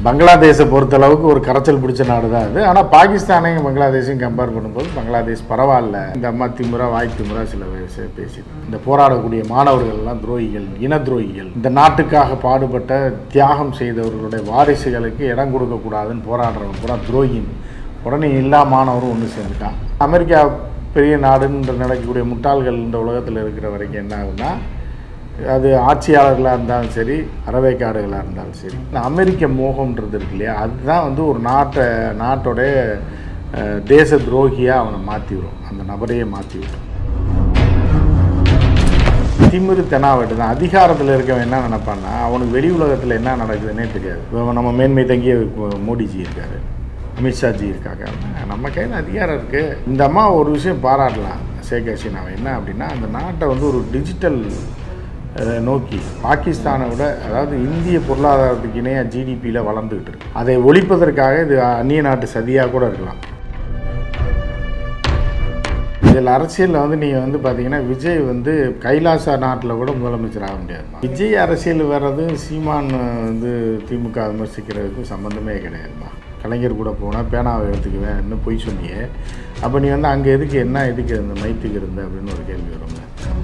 பங்களாதேஷை பொறுத்தளவுக்கு ஒரு கரைச்சல் பிடிச்ச நாடு தான் அது ஆனால் பாகிஸ்தானையும் பங்களாதேஷையும் கம்பேர் பண்ணும்போது பங்களாதேஷ் பரவாயில்ல இந்த அம்மா திமுறா வாய் திமுறா சில விஷயம் பேசி இந்த போராடக்கூடிய மாணவர்கள் எல்லாம் துரோகிகள் இன துரோகிகள் இந்த நாட்டுக்காக பாடுபட்ட தியாகம் செய்தவர்களுடைய வாரிசுகளுக்கு இடம் கொடுக்கக்கூடாதுன்னு போராடுறவங்க பூரா துரோகின்னு உடனே எல்லா மாணவரும் ஒன்று சேர்ந்துட்டான் அமெரிக்கா பெரிய நாடுன்ற நடக்கக்கூடிய முட்டாள்கள் இந்த உலகத்தில் இருக்கிற வரைக்கும் என்ன ஆகுதுன்னா அது ஆட்சியாளர்களாக இருந்தாலும் சரி அறவைக்காடுகளாக இருந்தாலும் சரி இந்த அமெரிக்க மோகம்ன்றது இருக்கு இல்லையா அதுதான் வந்து ஒரு நாட்டை நாட்டோடைய அஹ், தேச துரோகியாக அவனை மாற்றி விடும் அந்த நபரையே மாற்றி விடும் திமிரு தெனாவட்டு தான் அதிகாரத்தில் இருக்கவன் என்ன நினைப்பான்னா அவனுக்கு வெளி உலகத்தில் என்ன நடக்குதுன்னே தெரியாது இப்ப நம்ம மேன்மை தங்கிய மோடிஜி இருக்காரு அமித்ஷாஜி இருக்காங்க நம்ம கையில் அதிகாரம் இருக்குது இந்த அம்மா ஒரு விஷயம் பாராட்டலாம் ஷேக் ஹசீனாவை என்ன அப்படின்னா அந்த நாட்டை வந்து ஒரு டிஜிட்டல் அஹ், நோக்கி பாகிஸ்தானை விட அதாவது இந்திய பொருளாதாரத்துக்கு இணையாக ஜிடிபியில் வளர்ந்துக்கிட்டு இருக்கு அதை ஒழிப்பதற்காக இது அந்நிய நாட்டு சதியாக கூட இருக்கலாம் இதில் அரசியலில் வந்து நீங்கள் வந்து பார்த்தீங்கன்னா விஜய் வந்து கைலாசா நாட்டில் கூட முதலமைச்சர் ஆக முடியாது விஜய் அரசியல் வர்றது சீமான் வந்து திமுக விமர்சிக்கிறதுக்கும் சம்மந்தமே கிடையாதுமா கலைஞர் கூட போனால் பேனாவை எடுத்துக்குவேன் இன்னும் பொய் சொன்னியே அப்போ நீ வந்து அங்கே எதுக்கு என்ன எதுக்கு இந்த மைத்துக்கு இருந்த அப்படின்னு ஒரு கேள்வி வருங்க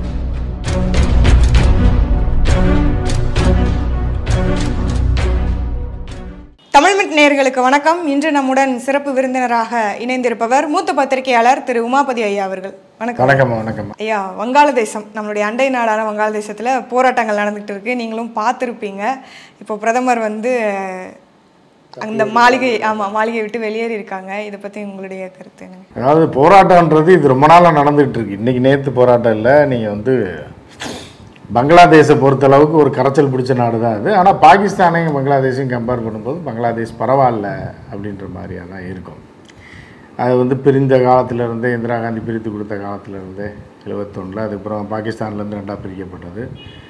தமிழ்மிட் நேயர்களுக்கு வணக்கம் இன்று நம்முடன் சிறப்பு விருந்தினராக இணைந்திருப்பவர் மூத்த பத்திரிகையாளர் திரு உமாபதி ஐயா அவர்கள் வணக்கம் வணக்கம்மா வணக்கம்மா ஐயா வங்காளதேசம் நம்மளுடைய அண்டை நாடான வங்காளதேசத்தில் போராட்டங்கள் நடந்துகிட்டு இருக்கு நீங்களும் பார்த்துருப்பீங்க இப்போ பிரதமர் வந்து அந்த மாளிகை ஆமாம் மாளிகை விட்டு வெளியேறி இருக்காங்க இதை பற்றி உங்களுடைய கருத்து என்னங்க அதாவது போராட்டம்ன்றது இது ரொம்ப நாளாக நடந்துகிட்டு இருக்கு இன்றைக்கி நேற்று போராட்டம் இல்லை நீங்கள் வந்து பங்களாதேஷை பொறுத்தளவுக்கு ஒரு கரைச்சல் பிடிச்ச நாடு தான் அது ஆனால் பாகிஸ்தானையும் பங்களாதேஷையும் கம்பேர் பண்ணும்போது பங்களாதேஷ் பரவாயில்ல அப்படின்ற மாதிரியாக தான் இருக்கும் அது வந்து பிரிந்த காலத்திலேருந்தே இந்திரா காந்தி பிரித்து கொடுத்த காலத்திலேருந்தே எழுபத்தொன்னில் அதுக்கப்புறம் பாகிஸ்தான்லேருந்து ரெண்டாக பிரிக்கப்பட்டது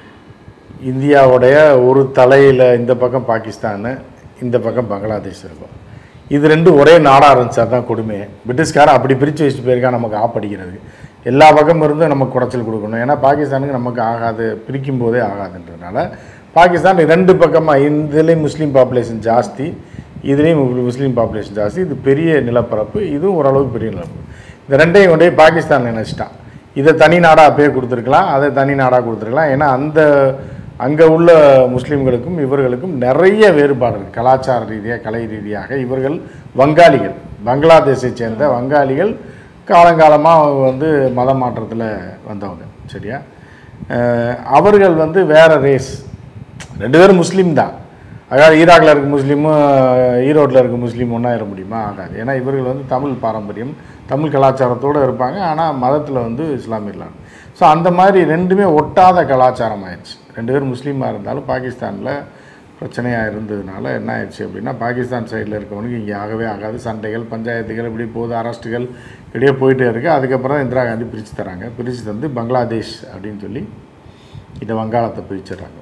இந்தியாவுடைய ஒரு தலையில் இந்த பக்கம் பாகிஸ்தானு இந்த பக்கம் பங்களாதேஷ் இருக்கும் இது ரெண்டும் ஒரே நாடாக இருந்துச்சா தான் கொடுமை பிரிட்டிஷ்காரன் அப்படி பிரித்து வச்சுட்டு போயிருக்கா நமக்கு ஆப்படிக்கிறது எல்லா பக்கமும் இருந்து நமக்கு குடைச்சல் கொடுக்கணும் ஏன்னா பாகிஸ்தானுக்கு நமக்கு ஆகாது பிரிக்கும் போதே ஆகாதுன்றதுனால பாகிஸ்தான் ரெண்டு பக்கமாக இதுலேயும் முஸ்லீம் பாப்புலேஷன் ஜாஸ்தி இதுலேயும் முஸ்லீம் பாப்புலேஷன் ஜாஸ்தி இது பெரிய நிலப்பரப்பு இதுவும் ஓரளவுக்கு பெரிய நிலப்பரப்பு இந்த ரெண்டையும் கொண்டு போய் பாகிஸ்தான் நினச்சிட்டான் இதை தனி நாடாக அப்பயே கொடுத்துருக்கலாம் அதை தனி நாடாக கொடுத்துருக்கலாம் ஏன்னா அந்த அங்கே உள்ள முஸ்லீம்களுக்கும் இவர்களுக்கும் நிறைய வேறுபாடு இருக்குது கலாச்சார ரீதியாக கலை ரீதியாக இவர்கள் வங்காளிகள் பங்களாதேஷை சேர்ந்த வங்காளிகள் காலங்காலமாக அவங்க வந்து மத மாற்றத்தில் வந்தவங்க சரியா அஹ் அவர்கள் வந்து வேற ரேஸ் ரெண்டு பேரும் முஸ்லீம் தான் அதாவது ஈராக்கில் இருக்க முஸ்லீமும் ஈரோட்டில் இருக்க முஸ்லீம் ஒன்றா இருக்க முடியுமா ஆகாது ஏன்னா இவர்கள் வந்து தமிழ் பாரம்பரியம் தமிழ் கலாச்சாரத்தோடு இருப்பாங்க ஆனால் மதத்தில் வந்து இஸ்லாமியர்லாம் ஸோ அந்த மாதிரி ரெண்டுமே ஒட்டாத கலாச்சாரம் ஆயிடுச்சு ரெண்டு பேரும் முஸ்லீமாக இருந்தாலும் பாகிஸ்தானில் பிரச்சனையாக இருந்ததுனால என்ன ஆயிடுச்சு அப்படின்னா பாகிஸ்தான் சைடில் இருக்கவனுக்கு இங்கே ஆகவே ஆகாது சண்டைகள் பஞ்சாயத்துகள் இப்படி போகுது அரெஸ்ட்டுகள் இப்படியே போயிட்டே இருக்குது அதுக்கப்புறம் தான் இந்திரா காந்தி பிரித்து தராங்க பிரித்து தந்து பங்களாதேஷ் அப்படின்னு சொல்லி இந்த வங்காளத்தை பிரிச்சிடுறாங்க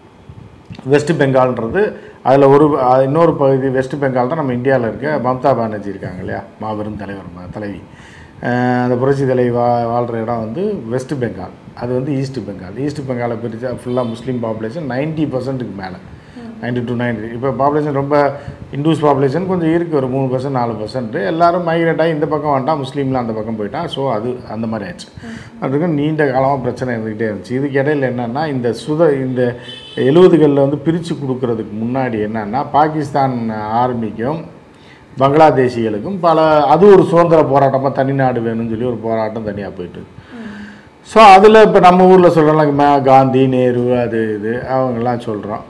வெஸ்ட் பெங்கால்ன்றது அதில் ஒரு அஹ், இன்னொரு பகுதி வெஸ்ட் பெங்கால் தான் நம்ம இந்தியாவில் இருக்க மம்தா பானர்ஜி இருக்காங்க இல்லையா மாபெரும் தலைவர் ம- தலைவி அஹ், அந்த புரட்சி தலைவி வா வாழ்கிற இடம் வந்து வெஸ்ட் பெங்கால் அது வந்து ஈஸ்ட் பெங்கால் ஈஸ்ட் பெங்காலை பிரித்தா ஃபுல்லாக முஸ்லீம் பாப்புலேஷன் நைன்ட்டி பர்சன்ட்டுக்கு மேலே நைன்டி டு நைன்டி இப்போ பாப்புலேஷன் ரொம்ப இண்டூஸ் பாப்புலேஷன் கொஞ்சம் இருக்குது ஒரு மூணு பர்சன்ட் நாலு பர்சன்ட் எல்லாரும் மைக்ரேட் ஆகி இந்த பக்கம் வந்துட்டான் முஸ்லீம்லாம் அந்த பக்கம் போயிட்டான் ஸோ அது அந்த மாதிரி ஆயிடுச்சு அதுக்கு நீண்ட காலமாக பிரச்சனை இருந்துக்கிட்டே இருந்துச்சு இதுக்கு இடையில என்னென்னா இந்த சுத இந்த எழுபதுகளில் வந்து பிரித்து கொடுக்கறதுக்கு முன்னாடி என்னென்னா பாகிஸ்தான் ஆர்மிக்கும் பங்களாதேசிகளுக்கும் பல அது ஒரு சுதந்திர போராட்டமாக தனிநாடு வேணும்னு சொல்லி ஒரு போராட்டம் தனியாக போயிட்டு ஸோ அதில் இப்போ நம்ம ஊரில் சொல்கிறோம்ல காந்தி நேரு அது இது அவங்கெல்லாம் சொல்கிறோம்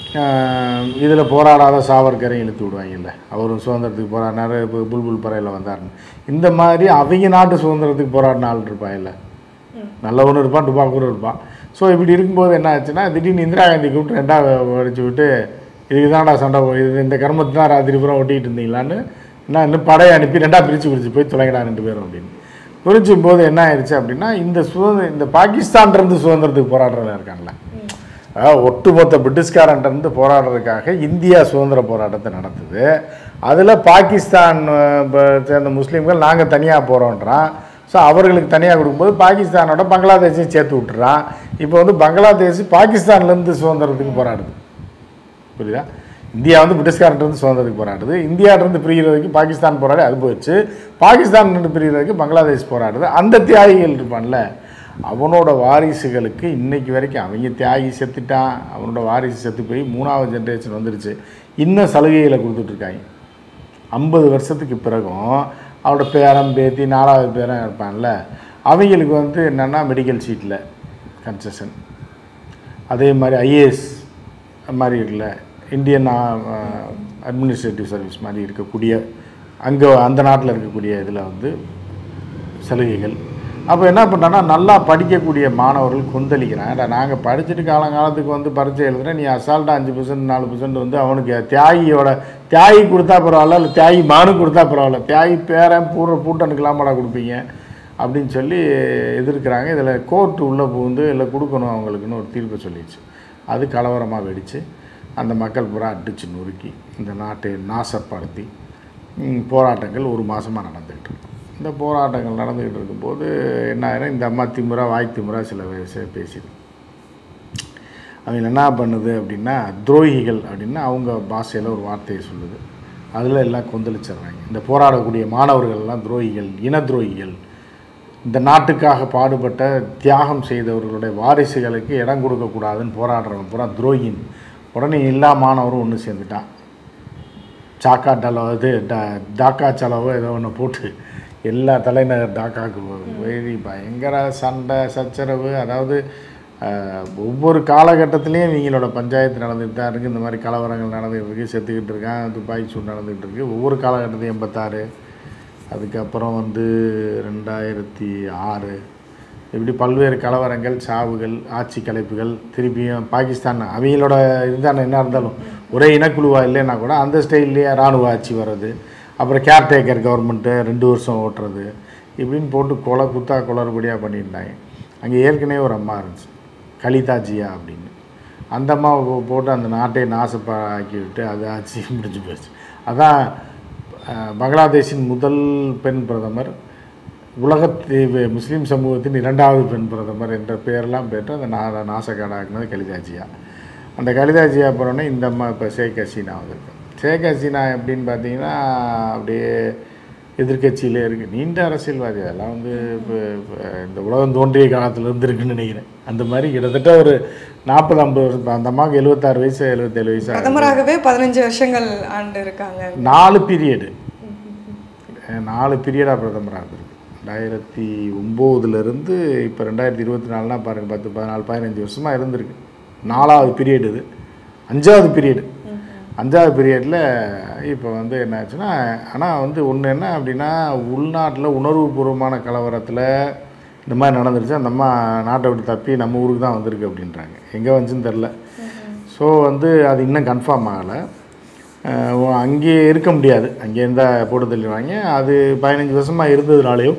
இதில் போராடாத சாவர்கரையும் இழுத்து விடுவாங்கல்ல அவரும் சுதந்திரத்துக்கு போராடினாரு இப்போ புல்புல் பறையில் வந்தாருன்னு இந்த மாதிரி அவங்க நாட்டு சுதந்திரத்துக்கு போராடின ஆள் இருப்பாங்கல்ல நல்லவனும் இருப்பான் டுபாக்கூரும் இருப்பான் ஸோ இப்படி இருக்கும்போது என்ன ஆச்சுன்னா திடீர்னு இந்திரா காந்தி கூப்பிட்டு ரெண்டாக வடிச்சு விட்டு இதுக்கு தான்டா சண்டை போ- இது இந்த கர்மத்தை தான் ராத்திரி பூரா ஒட்டிக்கிட்டு இருந்தீங்களான்னு நான் இன்னும் படையை அனுப்பி ரெண்டாக பிரித்து பிரித்து போய் தொலைங்கடா ரெண்டு பேரும் அப்படின்னு பிரிச்சும் போது என்ன ஆயிடுச்சு அப்படின்னா இந்த சுதந்திர இந்த பாகிஸ்தான்லேருந்து சுதந்திரத்துக்கு போராடுறவங்க இருக்காங்களே அதாவது ஒட்டுமொத்த பிரிட்டிஷ்காரன்ட்டு போராடுறதுக்காக இந்தியா சுதந்திர போராட்டத்தை நடத்துது அதில் பாகிஸ்தான் அஹ், ப- சேர்ந்த முஸ்லீம்கள் நாங்கள் தனியாக போகிறோன்றான் ஸோ அவர்களுக்கு தனியாக கொடுக்கும்போது பாகிஸ்தானோட பங்களாதேஷையும் சேர்த்து விட்டுறான் இப்போ வந்து பங்களாதேஷ் பாகிஸ்தான்லேருந்து சுதந்திரத்துக்கு போராடுது புரியுதா இந்தியா வந்து பிரிட்டிஷ்காரன்ட்டு சுதந்திரத்துக்கு போராடுது இந்தியாவிலிருந்து பிரிகிறதுக்கு பாகிஸ்தான் போராடி அது போயிடுச்சு பாகிஸ்தான் இருந்து பிரிகிறதுக்கு பங்களாதேஷ் போராடுது அந்த தியாகிகள் இருப்பான்ல அவனோட வாரிசுகளுக்கு இன்னைக்கு வரைக்கும் அவங்க தியாகி செத்துட்டான் அவனோட வாரிசு செத்து போய் மூணாவது ஜென்ரேஷன் வந்துருச்சு இன்னும் சலுகைகளை கொடுத்துட்ருக்காங்க ஐம்பது வருஷத்துக்கு பிறகும் அவரோட பேரன் பேத்தி நாலாவது பேரன் இருப்பான்ல அவங்களுக்கு வந்து என்னென்னா மெடிக்கல் சீட்டில் கன்செஷன் அதே மாதிரி ஐஏஎஸ் மாதிரி இருக்குல்ல இந்தியன் அட்மினிஸ்ட்ரேட்டிவ் சர்வீஸ் மாதிரி இருக்கக்கூடிய அங்கே அந்த நாட்டில் இருக்கக்கூடிய இதில் வந்து சலுகைகள் அப்போ என்ன பண்ணுறோன்னா நல்லா படிக்கக்கூடிய மாணவர்கள் கொந்தளிக்கிறான் ஏடா நாங்கள் படிச்சுட்டு காலங்காலத்துக்கு வந்து பரீட்சை எழுதுறேன் நீ அசால்ட்டாக அஞ்சு பர்சன்ட் நாலு பர்சன்ட் வந்து அவனுக்கு தியாகியோட தியாகி கொடுத்தா பரவாயில்ல இல்லை தியாகி மானு கொடுத்தா பரவாயில்ல தியாகி பேரன் பூர பூட்டனுக்கெல்லாமடா கொடுப்பீங்க அப்படின்னு சொல்லி எதிர்க்கிறாங்க இதில் கோர்ட்டு உள்ளே புகுந்து இல்லை கொடுக்கணும் அவங்களுக்குன்னு ஒரு தீர்ப்பை சொல்லிடுச்சு அது கலவரமாக வெடித்து அந்த மக்கள் பூரா அடித்து நொறுக்கி இந்த நாட்டை நாசப்படுத்தி ம், போராட்டங்கள் ஒரு மாதமாக நடந்துகிட்டு இருக்கு இந்த போராட்டங்கள் நடந்துக்கிட்டு இருக்கும்போது என்ன ஆயிரும் இந்த அம்மா திமுறா வாய் திமுறா சில விஷயம் பேசிது அவங்க என்ன பண்ணுது அப்படின்னா துரோகிகள் அப்படின்னா அவங்க பாஷையில் ஒரு வார்த்தையை சொல்லுது அதில் எல்லாம் கொந்தளிச்சிடுறாங்க இந்த போராடக்கூடிய மாணவர்கள் எல்லாம் துரோகிகள் இன துரோகிகள் இந்த நாட்டுக்காக பாடுபட்ட தியாகம் செய்தவர்களுடைய வாரிசுகளுக்கு இடம் கொடுக்கக்கூடாதுன்னு போராடுறவன் பூரா துரோகின் உடனே எல்லா மாணவரும் ஒன்று சேர்ந்துட்டான் சாக்கா டலோ இது டா- டாக்கா செலவோ ஏதோ ஒன்று போட்டு எல்லா தலைநகர் டாக்காவுக்கு வெரி பயங்கர சண்டை சச்சரவு அதாவது அஹ், ஒவ்வொரு காலகட்டத்திலையும் இவங்களோட பஞ்சாயத்து நடந்துகிட்டு தான் இருக்குது இந்த மாதிரி கலவரங்கள் நடந்துகிட்டு இருக்குது செத்துக்கிட்டு இருக்கான் துப்பாக்கி சூடு நடந்துகிட்டு இருக்குது ஒவ்வொரு காலகட்டத்தையும் எண்பத்தாறு அதுக்கப்புறம் வந்து ரெண்டாயிரத்தி ஆறு இப்படி பல்வேறு கலவரங்கள் சாவுகள் ஆட்சி கலைப்புகள் திருப்பியும் பாகிஸ்தான் அவங்களோட இதுதானே என்ன இருந்தாலும் ஒரே இனக்குழுவா இல்லைன்னா கூட அந்த ஸ்டைல்லையே இராணுவ ஆட்சி வர்றது அப்புறம் கேர்டேக்கர் கவர்மெண்ட்டு ரெண்டு வருஷம் ஓட்டுறது இப்படின்னு போட்டு கொலை குத்தா குளறுபடியாக பண்ணியிருந்தாங்க அங்கே ஏற்கனவே ஒரு அம்மா இருந்துச்சு கலிதா ஜியா அப்படின்னு அந்த அம்மாவை போ- போட்டு அந்த நாட்டை நாசப்பாக்கி விட்டு அது ஆட்சி முடிஞ்சு போச்சு அதான் அஹ், பங்களாதேஷின் முதல் பெண் பிரதமர் உலகத்து வே- முஸ்லீம் சமூகத்தின் இரண்டாவது பெண் பிரதமர் என்ற பெயரெல்லாம் பெற்று அந்த நா நாசக்காடாக்குனது கலிதாஜியா அந்த கலிதாஜியா போனோடனே இந்த அம்மா இப்போ ஷேக் ஹசீனா வந்திருக்கு ஷேக் ஹசீனா எப்படின்னு பார்த்தீங்கன்னா அப்படியே எதிர்க்கட்சியிலே இருக்குது நீண்ட அரசியல்வாதி அதெல்லாம் வந்து இப்போ இப்போ இந்த உலகம் தோன்றிய காலத்தில் இருந்துருக்குன்னு நினைக்கிறேன் அந்த மாதிரி கிட்டத்தட்ட ஒரு நாற்பது ஐம்பது வருஷம் அந்த அம்மாவுக்கு எழுபத்தாறு வயசு எழுபத்தேழு வயசு ஆகுது. பிரதமராகவே பதினஞ்சு வருஷங்கள் ஆண்டு இருக்காங்க நாலு பீரியடு நாலு பீரியடாக பிரதமராக இருந்திருக்கு ரெண்டாயிரத்தி ஒம்போதுலேருந்து இப்போ ரெண்டாயிரத்தி இருபத்தி நாலுனா பாருங்கள் பத்து பதினாலு பதினஞ்சு வருஷமாக இருந்திருக்கு நாலாவது பீரியட் இது அஞ்சாவது பீரியடு அஞ்சாவது பீரியடில் இப்போ வந்து என்ன ஆச்சுன்னா ஆனால் வந்து ஒன்று என்ன அப்படின்னா உள்நாட்டில் உணர்வுபூர்வமான கலவரத்தில் இந்த மாதிரி நடந்துருச்சு அந்த அம்மா நாட்டை விட்டு தப்பி நம்ம ஊருக்கு தான் வந்திருக்கு அப்படின்றாங்க எங்கே வந்துச்சுன்னு தெரில ஸோ வந்து அது இன்னும் கன்ஃபார்ம் ஆகலை அங்கேயே இருக்க முடியாது அங்கே இருந்தால் போட்டு தள்ளிடுவாங்க அது பதினஞ்சு வருஷமாக இருந்ததுனாலையும்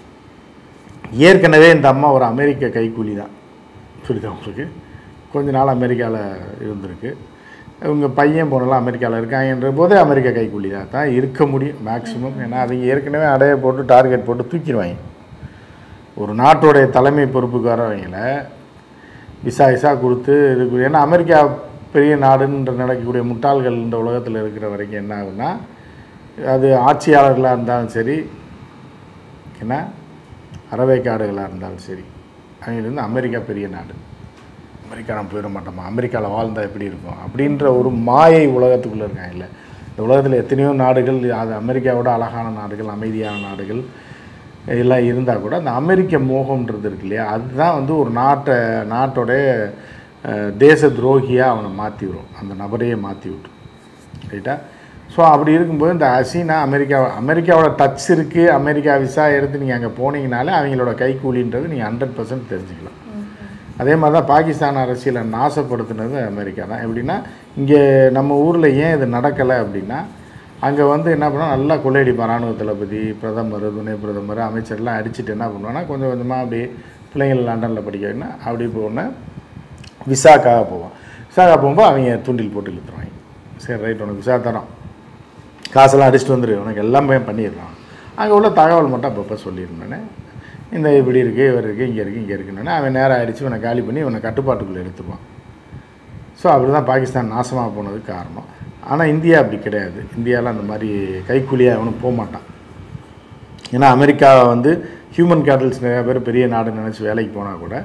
ஏற்கனவே இந்த அம்மா ஒரு அமெரிக்க கைக்கூலி தான் புரியுதா உங்களுக்கு கொஞ்ச நாள் அமெரிக்காவில் இருந்திருக்கு இவங்க பையன் போனலாம் அமெரிக்காவில் இருக்காங்கன்ற போதே அமெரிக்க கைக்கூலி தான் தான் இருக்க முடியும் மேக்ஸிமம் ஏன்னா அவங்க ஏற்கனவே அடைய போட்டு டார்கெட் போட்டு தூக்கிடுவாங்க ஒரு நாட்டோடைய தலைமை பொறுப்புக்கு வரவங்கள விசா விசா கொடுத்து இது ஏன்னா அமெரிக்கா பெரிய நாடுன்ற நடக்கக்கூடிய முட்டாள்கள் இந்த உலகத்தில் இருக்கிற வரைக்கும் என்ன ஆகுதுன்னா அது ஆட்சியாளர்களாக இருந்தாலும் சரி என்ன அறவைக்காடுகளாக இருந்தாலும் சரி அவங்களுக்கு அமெரிக்கா பெரிய நாடு அமெரிக்கா நம்ம போயிட மாட்டோமா அமெரிக்காவில் வாழ்ந்தால் எப்படி இருக்கும் அப்படின்ற ஒரு மாயை உலகத்துக்குள்ளே இருக்காங்க இல்லை இந்த உலகத்தில் எத்தனையோ நாடுகள் அது அமெரிக்காவோட அழகான நாடுகள் அமைதியான நாடுகள் எல்லாம் இருந்தால் கூட அந்த அமெரிக்க மோகம்ன்றது இருக்கு இல்லையா அதுதான் வந்து ஒரு நாட்டை நாட்டோடைய அஹ், தேச துரோகியாக அவனை மாற்றி விடும் அந்த நபரையே மாற்றி விட்டுரும் ரைட்டா ஸோ அப்படி இருக்கும்போது இந்த ஹசீனா அமெரிக்கா அமெரிக்காவோட டச் இருக்குது அமெரிக்கா விசா எடுத்து நீங்கள் அங்கே போனீங்கனாலே அவங்களோட கைக்கூலின்றது நீங்கள் ஹண்ட்ரட் பர்சன்ட் தெரிஞ்சுக்கலாம் அதே மாதிரி தான் பாகிஸ்தான் அரசியலை நாசப்படுத்தினது அமெரிக்கா தான் எப்படின்னா இங்கே நம்ம ஊரில் ஏன் இது நடக்கலை அப்படின்னா அங்கே வந்து என்ன பண்ணா நல்லா கொள்ளையடிப்பான் ராணுவ தளபதி பிரதமர் துணை பிரதமர் அமைச்சர்லாம் அடிச்சுட்டு என்ன பண்ணுவான்னா கொஞ்சம் கொஞ்சமாக அப்படியே பிள்ளைங்கள் லண்டனில் படிக்க வைக்கணும் அப்படி போன விசாக்காக போவான் விசாக்காக போகும்போது அவங்க தூண்டில் போட்டு இழுத்துருவாங்க சரி ரைட் உனக்கு விசா தரோம் காசெல்லாம் அடிச்சுட்டு வந்துடு உனக்கு எல்லாமே பண்ணிடலாம் அங்கே உள்ள தகவல் மட்டும் அப்பப்போ சொல்லியிருந்தேனே இந்த இப்படி இருக்குது இவர் இருக்குது இங்கே இருக்குது இங்கே இருக்குன்னு அவன் நேரம் அடித்து இவனை காலி பண்ணி இவனை கட்டுப்பாட்டுக்குள்ளே எடுத்துருவான் ஸோ அப்படி தான் பாகிஸ்தான் நாசமாக போனதுக்கு காரணம் ஆனால் இந்தியா அப்படி கிடையாது இந்தியாவில் அந்த மாதிரி கைக்கூலியாக அவனும் போக மாட்டான் ஏன்னா அமெரிக்கா வந்து ஹியூமன் கேட்டல்ஸ் நிறையா பேர் பெரிய நாடு நினச்சி வேலைக்கு போனால் கூட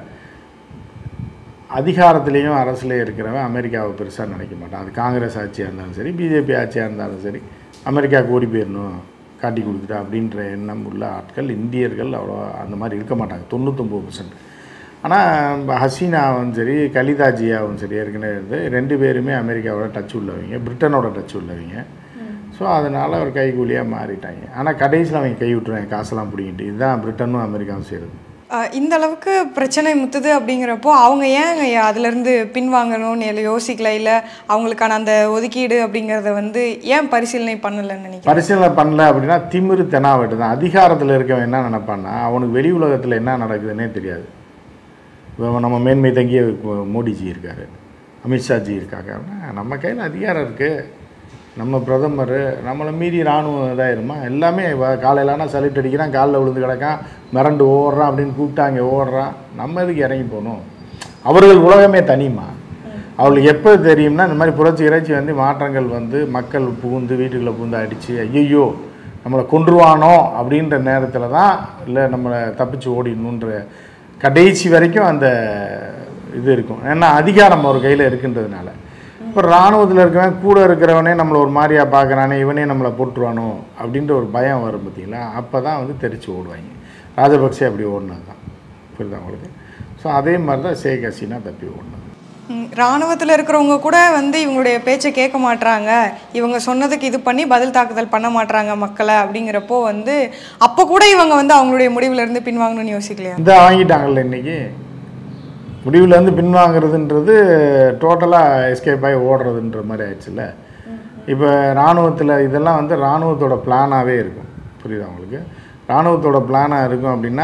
அதிகாரத்துலேயும் அரசுலேயும் இருக்கிறவன் அமெரிக்காவை பெருசாக நினைக்க மாட்டான் அது காங்கிரஸ் ஆட்சியாக இருந்தாலும் சரி பிஜேபி ஆட்சியாக இருந்தாலும் சரி அமெரிக்காவுக்கு ஓடி போயிடணும் காட்டி கொடுத்துட்டா அப்படின்ற எண்ணம் உள்ள ஆட்கள் இந்தியர்கள் அவ்வளோ அந்த மாதிரி இருக்க மாட்டாங்க தொண்ணூத்தொம்பது பர்சன்ட் ஆனால் ஹசீனாவும் சரி கலிதாஜியாவும் சரி ஏற்கனவே இருந்து ரெண்டு பேருமே அமெரிக்காவோட டச் உள்ளவங்க பிரிட்டனோட டச் உள்ளவங்க ஸோ அதனால் அவர் கைகூலியாக மாறிட்டாங்க ஆனால் கடைசியில் அவங்க கை விட்டுருவாங்க காசெல்லாம் பிடிங்கிட்டு இதுதான் பிரிட்டனும் அமெரிக்காவும் செய்கிறது ஆஹ் இந்த அளவுக்கு பிரச்சனை முத்துது அப்படிங்கிறப்போ அவங்க ஏன் அதுலேருந்து பின்வாங்கணும்னு இல்லை யோசிக்கல இல்லை அவங்களுக்கான அந்த ஒதுக்கீடு அப்படிங்கிறத வந்து ஏன் பரிசீலனை பண்ணலைன்னு நினைக்கிறேன் பரிசீலனை பண்ணல அப்படின்னா திமிரு தெனாவட்டு தான் அதிகாரத்தில் இருக்கவன் என்ன நினைப்பான்னா அவனுக்கு வெளி உலகத்தில் என்ன நடக்குதுன்னே தெரியாது இப்போ நம்ம மேன்மை தங்கிய மோடிஜி இருக்கார் அமித்ஷாஜி இருக்காங்க அப்படின்னா நம்ம கையில் அதிகாரம் இருக்குது நம்ம பிரதமர் நம்மளை மீறி இராணுவம் இதாயிருமா எல்லாமே காலையிலானா சலிட் அடிக்கிறான் காலில் விழுந்து கிடக்கான் மிரண்டு ஓடுறான் அப்படின்னு கூப்பிட்டாங்க ஓடுறான் நம்ம எதுக்கு இறங்கி போகணும் அவர்கள் உலகமே தனிமா அவளுக்கு எப்போ தெரியும்னா இந்த மாதிரி புரட்சி இறைச்சி வந்து மாற்றங்கள் வந்து மக்கள் புகுந்து வீட்டுக்குள்ளே புகுந்து அடித்து ஐயோ நம்மளை கொன்றுவானோ அப்படின்ற நேரத்தில் தான் இல்லை நம்மளை தப்பிச்சு ஓடிடணுன்ற கடைசி வரைக்கும் அந்த இது இருக்கும் ஏன்னா அதிகாரம் ஒரு கையில் இருக்குன்றதுனால இப்போ இராணுவத்தில் இருக்கிறவன் கூட இருக்கிறவனே நம்மளை ஒரு மாதிரியா பார்க்குறானே இவனே நம்மளை போட்டுருவானோ அப்படின்ற ஒரு பயம் வரும் பார்த்தீங்களா அப்போ தான் வந்து தெரிச்சு ஓடுவாங்க ராஜபக்சே அப்படி ஓடினது தான் புரியுதா உங்களுக்கு ஸோ அதே மாதிரி தான் ஷேக் ஹசீனா தப்பி ஓடினது இராணுவத்தில் இருக்கிறவங்க கூட வந்து இவங்களுடைய பேச்சை கேட்க மாட்றாங்க இவங்க சொன்னதுக்கு இது பண்ணி பதில் தாக்குதல் பண்ண மாட்றாங்க மக்களை அப்படிங்கிறப்போ வந்து அப்போ கூட இவங்க வந்து அவங்களுடைய முடிவுல இருந்து பின்வாங்கணும்னு யோசிக்கலையா இந்த வாங்கிட்டாங்கல்ல இன்னைக்கு முடிவுலேருந்து பின்வாங்கிறதுன்றது டோட்டலாக எஸ்கேப் ஆகி ஓடுறதுன்ற மாதிரி ஆயிடுச்சுல்ல இப்போ இராணுவத்தில் இதெல்லாம் வந்து இராணுவத்தோட பிளானாகவே இருக்கும் புரியுதா உங்களுக்கு இராணுவத்தோட பிளானாக இருக்கும் அப்படின்னா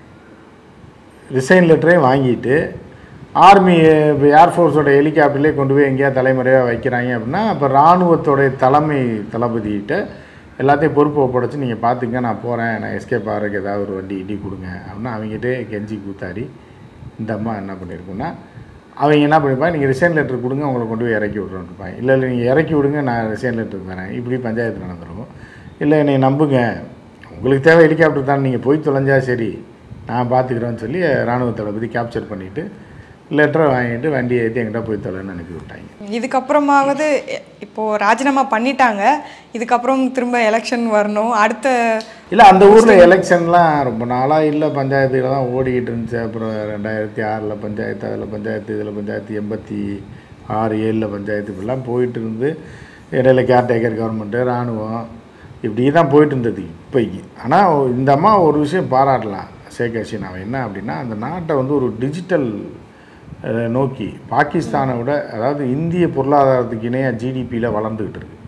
ரிசைன் லெட்டரையும் வாங்கிட்டு ஆர்மி இப்போ ஏர்ஃபோர்ஸோட ஹெலிகாப்டர்லேயே கொண்டு போய் எங்கேயா தலைமுறையாக வைக்கிறாங்க அப்படின்னா இப்போ இராணுவத்தோடைய தலைமை தளபதிகிட்ட எல்லாத்தையும் பொறுப்பு ஒப்படைச்சு நீங்கள் பார்த்துங்க நான் போகிறேன் நான் எஸ்கேப் ஆகிறதுக்கு ஏதாவது ஒரு வண்டி இடி கொடுங்க அப்படின்னா அவங்ககிட்டே கெஞ்சி கூத்தாடி இந்த அம்மா என்ன பண்ணியிருக்குன்னா அவங்க என்ன பண்ணிப்பாங்க நீங்கள் ரிசைன் லெட்டர் கொடுங்க உங்களை கொண்டு போய் இறக்கி விட்றோன்னுப்பாங்க இல்லை இல்லை நீங்கள் இறக்கி விடுங்க நான் ரிசைன் லெட்டர் தரேன் இப்படி பஞ்சாயத்து நடந்துருக்கும் இல்லை என்னை நம்புங்க உங்களுக்கு தேவை ஹெலிகாப்டர் தான் நீங்கள் போய் தொலைஞ்சா சரி நான் பார்த்துக்கிறேன்னு சொல்லி இராணுவ தளபதி கேப்சர் பண்ணிவிட்டு லெட்டரை வாங்கிட்டு வண்டியை ஏற்றி எங்கிட்ட போய் தொலைன்னு அனுப்பி விட்டாங்க இதுக்கப்புறமாவது எ- இப்போ ராஜினாமா பண்ணிட்டாங்க இதுக்கப்புறம் திரும்ப எலெக்ஷன் வரணும் அடுத்த இல்லை அந்த ஊரில் எலெக்ஷன்லாம் ரொம்ப நாளாக இல்லை பஞ்சாயத்துல தான் ஓடிக்கிட்டு இருந்துச்சு அப்புறம் ரெண்டாயிரத்தி ஆறில் பஞ்சாயத்து அதில் பஞ்சாயத்து இதில் பஞ்சாயத்து எண்பத்தி ஆறு ஏழில் பஞ்சாயத்து இப்படிலாம் போயிட்டு இருந்து இடையில கேர்டேக்கர் கவர்மெண்ட்டு இராணுவம் இப்படி தான் போயிட்டு இருந்தது இப்போக்கி ஆனால் இந்த அம்மா ஒரு விஷயம் பாராட்டலாம் ஷேக் ஹசீனாவை என்ன அப்படின்னா அந்த நாட்டை வந்து ஒரு டிஜிட்டல் அஹ், நோக்கி பாகிஸ்தானை விட அதாவது இந்திய பொருளாதாரத்துக்கு இணையாக ஜிடிபியில் வளர்ந்துக்கிட்டு இருக்கு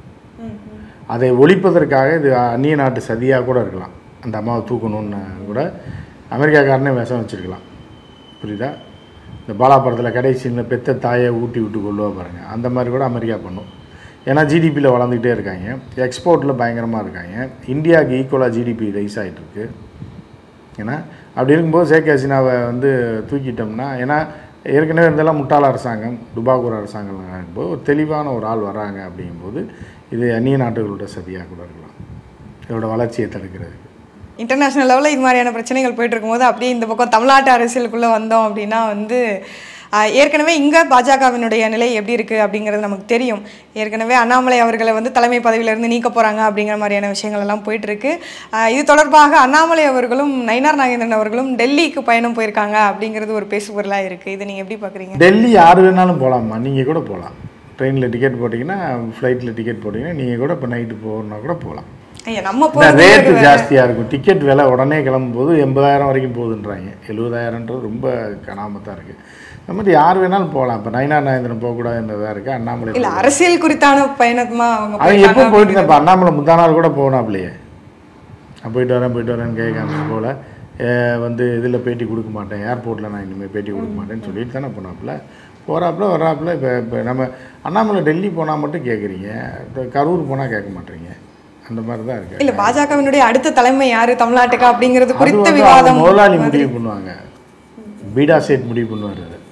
அதை ஒழிப்பதற்காக இது அந்நிய நாட்டு சதியாக கூட இருக்கலாம் அந்த அம்மாவை தூக்கணும்னு கூட அமெரிக்காக்காரனே விஷம் வச்சுருக்கலாம் புரியுதா இந்த பாலாபுரத்தில் கடைசி இந்த பெத்த தாயை ஊட்டி விட்டு கொள்ளுவா பாருங்க அந்த மாதிரி கூட அமெரிக்கா பண்ணும் ஏன்னா ஜிடிபியில் வளர்ந்துக்கிட்டே இருக்காங்க எக்ஸ்போர்ட்டில் பயங்கரமாக இருக்காங்க இந்தியாவுக்கு ஈக்குவலாக ஜிடிபி ரைஸ் ஆகிட்டு இருக்கு ஏன்னா அப்படி இருக்கும்போது ஷேக் ஹசீனாவை வந்து தூக்கிட்டோம்னா ஏன்னா ஏற்கனவே இருந்தெல்லாம் முட்டாள் அரசாங்கம் டுபாகூர் அரசாங்கம் இருக்கும்போது ஒரு தெளிவான ஒரு ஆள் வர்றாங்க அப்படிங்கும்போது இது அந்நிய நாடுகளோட சதியாக கூட இருக்கலாம் இதோட வளர்ச்சியை தடுக்கிறதுக்கு இன்டர்நேஷ்னல் லெவலில் இது மாதிரியான பிரச்சனைகள் போயிட்டு இருக்கும்போது அப்படியே இந்த பக்கம் தமிழ்நாட்டு அரசியலுக்குள்ளே வந்தோம் அப்படின்னா வந்து ஆஹ், ஏற்கனவே இங்கே பாஜகவினுடைய நிலை எப்படி இருக்குது அப்படிங்கிறது நமக்கு தெரியும் ஏற்கனவே அண்ணாமலை அவர்களை வந்து தலைமை பதவியிலிருந்து நீக்க போகிறாங்க அப்படிங்கிற மாதிரியான விஷயங்கள் எல்லாம் போயிட்டு இருக்கு ஆஹ், இது தொடர்பாக அண்ணாமலை அவர்களும் நயினார் நாகேந்திரன் அவர்களும் டெல்லிக்கு பயணம் போயிருக்காங்க அப்படிங்கிறது ஒரு பேசுபொருளாக இருக்குது இதை நீங்கள் எப்படி பார்க்குறீங்க டெல்லி யார் வேணாலும் போகலாமா நீங்கள் கூட போகலாம் ட்ரெயினில் டிக்கெட் போட்டிங்கன்னா ஃப்ளைட்டில் டிக்கெட் போட்டிங்கன்னா நீங்கள் கூட இப்போ நைட்டு போகணுன்னா கூட போகலாம் ஐயா நம்ம இந்த போகிறது ரேட்டு ஜாஸ்தியாக இருக்கும் டிக்கெட் விலை உடனே கிளம்பும்போது எண்பதாயிரம் வரைக்கும் போகுதுன்றாங்க எழுபதாயிரன்றது ரொம்ப கனாமத்தான் இருக்குது இந்த மாதிரி யார் வேணாலும் போகலாம் இப்போ நைனா நாயந்திரன் போகக்கூடாதுன்றதா இருக்குது அண்ணாமலை இல்லை அரசியல் குறித்தான பயணமா அவங்க அவன் எப்போ போயிருக்காங்க போயிட்டு இப்போ அண்ணாமலை முந்தா நாள் கூட போனாப்லையே நான் போயிட்டு வரேன் போயிட்டு வரேன்னு கேட்காம போல அஹ் வந்து இதில் பேட்டி கொடுக்க மாட்டேன் ஏர்போர்ட்டில் நான் இனிமேல் பேட்டி கொடுக்க மாட்டேன்னு சொல்லிட்டு தானே போனாப்புல போகிறாப்புல வர்றாப்புல இப்போ இப்போ நம்ம அண்ணாமலை டெல்லி போனால் மட்டும் கேட்குறீங்க இப்போ கரூர் போனால் கேட்க மாட்டேறீங்க அந்த மாதிரி தான் இருக்கு இல்ல பாஜகவினுடைய அடுத்த தலைமை யாரு தமிழ்நாட்டுக்கு அப்படிங்கிறது அது குறித்த வந்து அவங்க விவாதம் முதலாளி முடிவு பண்ணுவாங்க பீடா சேட் முடிவு பண்ணுவார் அது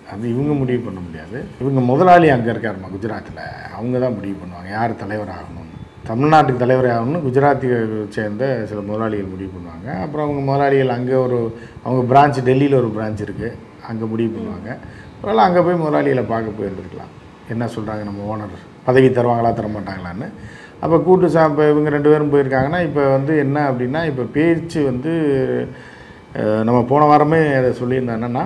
அது இவங்க முடிவு பண்ண முடியாது இவங்க முதலாளி அங்கே இருக்காருமா குஜராத்தில் அவங்க தான் முடிவு பண்ணுவாங்க யார் தலைவர் ஆகணும்னு தமிழ்நாட்டுக்கு தலைவர் ஆகணும்னு குஜராத்தை சேர்ந்த சில முதலாளிகள் முடிவு பண்ணுவாங்க அப்புறம் அவங்க முதலாளிகள் அங்கே ஒரு அவங்க பிரான்ச் டெல்லியில் ஒரு பிரான்ச் இருக்குது அங்கே முடிவு பண்ணுவாங்க அதனால் அங்கே போய் முதலாளிகளை பார்க்க போயிருந்துருக்கலாம் என்ன சொல்கிறாங்க நம்ம ஓனர் பதவி தருவாங்களா தர மாட்டாங்களான்னு அப்போ கூட்டு சா இப்போ இவங்க ரெண்டு பேரும் போயிருக்காங்கன்னா இப்போ வந்து என்ன அப்படின்னா இப்போ பேச்சு வந்து அஹ், நம்ம போன வாரமே அதை சொல்லியிருந்தோம் என்னென்னா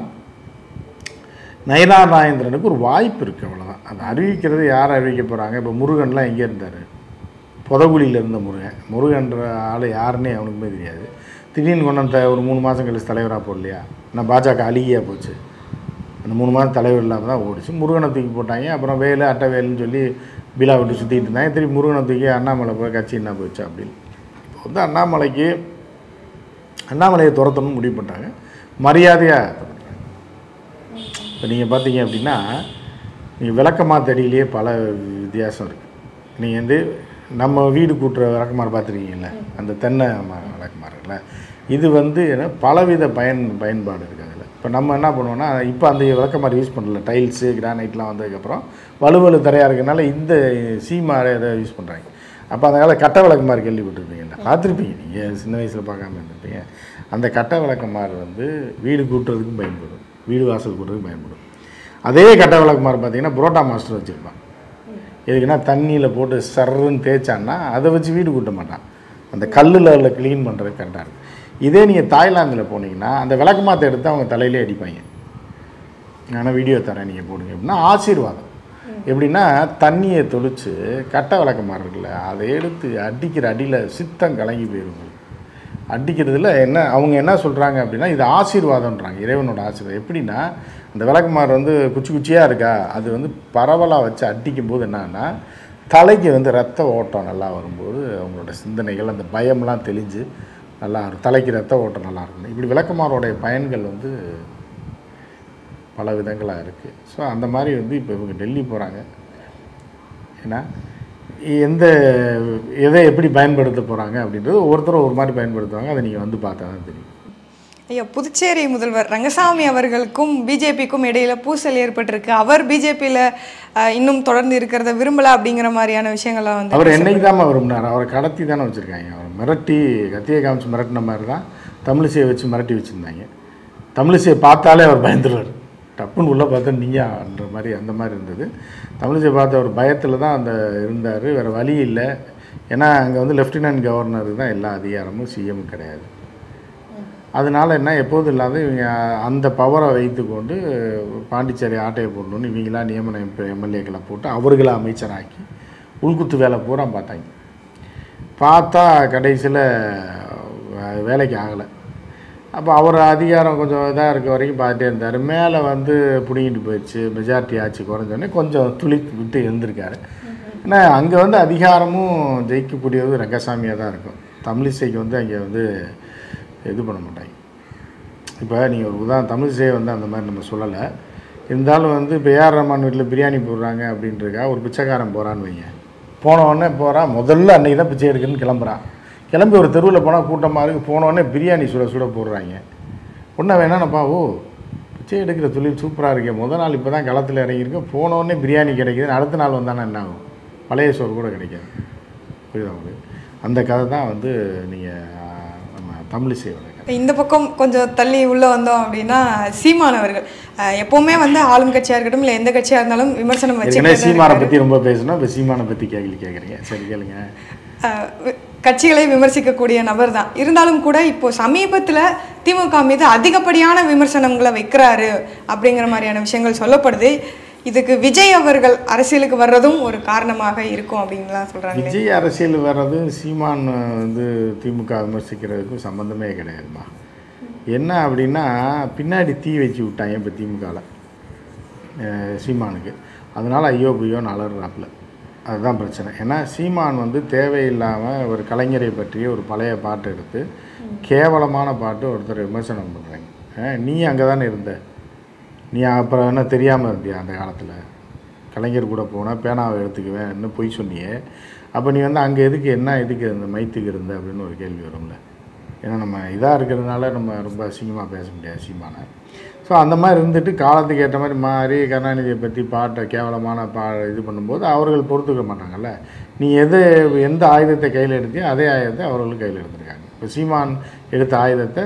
நயனார் நாயந்திரனுக்கு ஒரு வாய்ப்பு இருக்குது அவ்வளோதான் அது அறிவிக்கிறது யார் அறிவிக்க போகிறாங்க இப்போ முருகன்லாம் எங்கே இருந்தார் புதகுழியில் இருந்த முருகன் முருகன்ற ஆள் யாருன்னே அவனுக்குமே தெரியாது திடீர்னு கொண்டு வந்து ஒரு மூணு மாதம் கழிச்சு தலைவராக போடலையா நான் பாஜக அழுகியாக போச்சு அந்த மூணு மாதம் தலைவர் இல்லாமல் தான் ஓடிச்சு முருகனை தூக்கி போட்டாங்க அப்புறம் வேலு அட்டை வேலுன்னு சொல்லி பீலா விட்டு சுற்றிட்டு இருந்தாங்க திருப்பி முருகனை தூக்கி அண்ணாமலை போய் கட்சி என்ன போச்சு அப்படின்னு இப்போ வந்து அண்ணாமலைக்கு அண்ணாமலையை துரத்தணும்னு முடிவு பண்ணிட்டாங்க மரியாதையாக துரத்துறாங்க இப்போ நீங்கள் பார்த்தீங்க அப்படின்னா நீங்கள் விளக்கமாத்தடியிலேயே பல வித்தியாசம் இருக்குது நீங்கள் வந்து நம்ம வீடு கூட்டுற விளக்கமாறு பார்த்துருக்கீங்கல்ல அந்த தென்னை ம- விளக்கமாறுல இது வந்து என்ன பலவித பயன் பயன்பாடு இருக்குது அதில் இப்போ நம்ம என்ன பண்ணுவோம்னா இப்போ அந்த விளக்கமாறு யூஸ் பண்ணல டைல்ஸு கிரானைட்லாம் வந்ததுக்கப்புறம் வலுவலு தரையாக இருக்கனால இந்த சீமாரை இதை யூஸ் பண்ணுறாங்க அப்போ அந்த கால கட்ட விளக்கமாறு கேள்விப்பட்டிருப்பீங்கல்ல பார்த்துருப்பீங்க நீங்கள் சின்ன வயசில் பார்க்காம இருந்திருப்பீங்க அந்த கட்ட விளக்கமாறு வந்து வீடு கூட்டுறதுக்கும் பயன்படும் வீடு வாசல் கூட்டுறதுக்கும் பயன்படும் அதே கட்ட விளக்குமாறு பார்த்தீங்கன்னா புரோட்டா மாஸ்டர் வச்சுருப்பான் எதுக்குன்னா தண்ணியில் போட்டு சர்ருன்னு தேய்ச்சான்னா அதை வச்சு வீடு கூட்ட மாட்டான் அந்த கல்லில் அதில் க்ளீன் பண்ணுறது கரெக்டாக இருக்கும் இதே நீங்கள் தாய்லாந்தில் போனீங்கன்னா அந்த விளக்குமாத்தை எடுத்து அவங்க தலையிலே அடிப்பாங்க நான் வீடியோ தரேன் நீங்கள் போடுங்க அப்படின்னா ஆசீர்வாதம் எப்படின்னா தண்ணியை தொளிச்சு கட்டை விளக்கமாறு இருக்குல்ல அதை எடுத்து அடிக்கிற அடியில் சித்தம் கலங்கி போயிடும் உங்களுக்கு. அடிக்கிறதுல என்ன அவங்க என்ன சொல்கிறாங்க அப்படின்னா இது ஆசீர்வாதம்ன்றாங்க இறைவனோட ஆசீர்வாதம் எப்படின்னா அந்த விளக்குமாறு வந்து குச்சி குச்சியாக இருக்கா அது வந்து பரவலாக வச்சு அடிக்கும் போது என்னன்னா தலைக்கு வந்து ரத்த ஓட்டம் நல்லா வரும்போது அவங்களோட சிந்தனைகள் அந்த பயம்லாம் தெளிஞ்சு நல்லா இருக்கும் தலைக்கு ரத்த ஓட்டம் நல்லா இருக்கும் இப்படி விளக்குமாரோடைய பயன்கள் வந்து பல விதங்களாக இருக்குது ஸோ அந்த மாதிரி வந்து இப்போ இவங்க டெல்லி போகிறாங்க ஏன்னா எந்த எதை எப்படி பயன்படுத்த போகிறாங்க அப்படின்றது ஒவ்வொருத்தரும் ஒரு மாதிரி பயன்படுத்துவாங்க அதை நீங்கள் வந்து பார்த்தா தான் தெரியும் ஐயா புதுச்சேரி முதல்வர் ரங்கசாமி அவர்களுக்கும் பிஜேபிக்கும் இடையில பூசல் ஏற்பட்டிருக்கு அவர் பிஜேபியில் இன்னும் தொடர்ந்து இருக்கிறத விரும்பல அப்படிங்கிற மாதிரியான விஷயங்கள்லாம் வந்து அவர் என்னைக்கு தான் விரும்பினார் அவரை கடத்தி தானே வச்சுருக்காங்க அவர் மிரட்டி கத்தியை காமிச்சு மிரட்டின மாதிரி தான் தமிழிசையை வச்சு மிரட்டி வச்சுருந்தாங்க தமிழிசையை பார்த்தாலே அவர் பயந்துருவார் டப்புன்னு உள்ளே பார்த்தா நீயான்ற மாதிரி அந்த மாதிரி இருந்தது தமிழிசையை பார்த்த அவர் பயத்தில் தான் அந்த இருந்தார் வேறு வழி இல்லை ஏன்னா அங்கே வந்து லெஃப்டினன்ட் கவர்னருக்கு தான் எல்லா அதிகாரமும் சிஎம் கிடையாது அதனால என்ன எப்போதும் இல்லாத இவங்க அந்த பவரை வைத்துக்கொண்டு பாண்டிச்சேரி ஆட்டையை போடணும்னு இவங்களாம் நியமன எம்பி எம்எல்ஏக்களை போட்டு அவர்களை அமைச்சராக்கி உள்குத்து வேலை பூரா பார்த்தாங்க பார்த்தா கடைசியில் வேலைக்கு ஆகலை அப்போ அவர் அதிகாரம் கொஞ்சம் இதாக இருக்க வரைக்கும் பார்த்துட்டே இருந்தார் மேலே வந்து பிடிங்கிட்டு போயிடுச்சு மெஜாரிட்டி ஆட்சி குறைஞ்சோடனே கொஞ்சம் துளி விட்டு இருந்திருக்காரு ஏன்னா அங்கே வந்து அதிகாரமும் ஜெயிக்கக்கூடியது ரங்கசாமியாக தான் இருக்கும் தமிழிசைக்கு வந்து அங்கே வந்து இது பண்ண மாட்டாங்க இப்போ நீங்கள் ஒரு உதாரணம் தமிழிசையை வந்து அந்த மாதிரி நம்ம சொல்லலை இருந்தாலும் வந்து இப்போ ஏஆர் ரஹ்மான் வீட்டில் பிரியாணி போடுறாங்க அப்படின்றக்கா ஒரு பிச்சைக்காரன் போகிறான்னு வைங்க போன உடனே போகிறான் முதல்ல அன்றைக்கி தான் பிச்சை எடுக்குன்னு கிளம்புறான் கிளம்பி ஒரு தெருவில் போனால் கூட்டமாக இருக்குது போன உடனே பிரியாணி சுட சுட போடுறாங்க உடனே வேணானப்பா ஓ பிச்சை எடுக்கிற தொழில் சூப்பராக இருக்கே முதல் நாள் இப்போ தான் களத்தில் இறங்கியிருக்கேன் போன உடனே பிரியாணி கிடைக்குது அடுத்த நாள் வந்தானே என்ன ஆகும் பழைய சோறு கூட கிடைக்காது புரியுதா உங்களுக்கு அந்த கதை தான் வந்து நீங்கள் நம்ம தமிழிசையோட கதை இப்ப இந்த பக்கம் கொஞ்சம் தள்ளி உள்ள வந்தோம் அப்படின்னா சீமான் அவர்கள் அஹ், எப்பவுமே வந்து ஆளும் கட்சியா இருக்கட்டும் இல்லை எந்த கட்சியா இருந்தாலும் விமர்சனம் ஏற்கனவே வச்சு சீமானை பற்றி ரொம்ப பேசணும் இப்போ சீமானை பற்றி கேள்வி கேட்குறீங்க சரி கேளுங்க அஹ் வி- கட்சிகளை விமர்சிக்கக்கூடிய நபர் தான் இருந்தாலும் கூட இப்போ சமீபத்தில் திமுக மீது அதிகப்படியான விமர்சனங்களை வைக்கிறாரு அப்படிங்கிற மாதிரியான விஷயங்கள் சொல்லப்படுது இதுக்கு விஜய் அவர்கள் அரசியலுக்கு வர்றதும் ஒரு காரணமாக இருக்கும் அப்படின்லாம் சொல்றாங்களே விஜய் அரசியல் வர்றது சீமான் வந்து திமுக விமர்சிக்கிறதுக்கும் சம்மந்தமே கிடையாதுமா என்ன அப்படின்னா பின்னாடி தீ வச்சு விட்டாங்க இப்போ திமுகவில் சீமானுக்கு அதனால் ஐயோ புய்யோன்னு அலறாப்புல அதுதான் பிரச்சனை ஏன்னா சீமான் வந்து தேவையில்லாமல் ஒரு கலைஞரை பற்றிய ஒரு பழைய பாட்டு எடுத்து கேவலமான பாட்டு ஒருத்தர் விமர்சனம் பண்ணுறாங்க நீ அங்கே தானே இருந்த நீ அப்புறம் என்ன தெரியாமல் இருந்தியா அந்த காலத்தில் கலைஞர் கூட போனால் பேனாவை எடுத்துக்குவேன் இன்னும் பொய் சொன்னியே அப்போ நீ வந்து அங்கே எதுக்கு என்ன எதுக்கு இந்த மைத்துக்கு இருந்த அப்படின்னு ஒரு கேள்வி வரும்ல ஏன்னா நம்ம இதாக இருக்கிறதுனால நம்ம ரொம்ப அசிங்கமாக பேச முடியாது சீமானை ஸோ அந்த மாதிரி இருந்துட்டு காலத்துக்கு ஏற்ற மாதிரி மாறி கருணாநிதியை பற்றி பாட்டை கேவலமான பா இது பண்ணும்போது அவர்கள் பொறுத்துக்க மாட்டாங்கல்ல நீ எது எந்த ஆயுதத்தை கையில் எடுத்தியோ அதே ஆயுதத்தை அவர்களும் கையில் எடுத்திருக்காங்க இப்போ சீமான் எடுத்த ஆயுதத்தை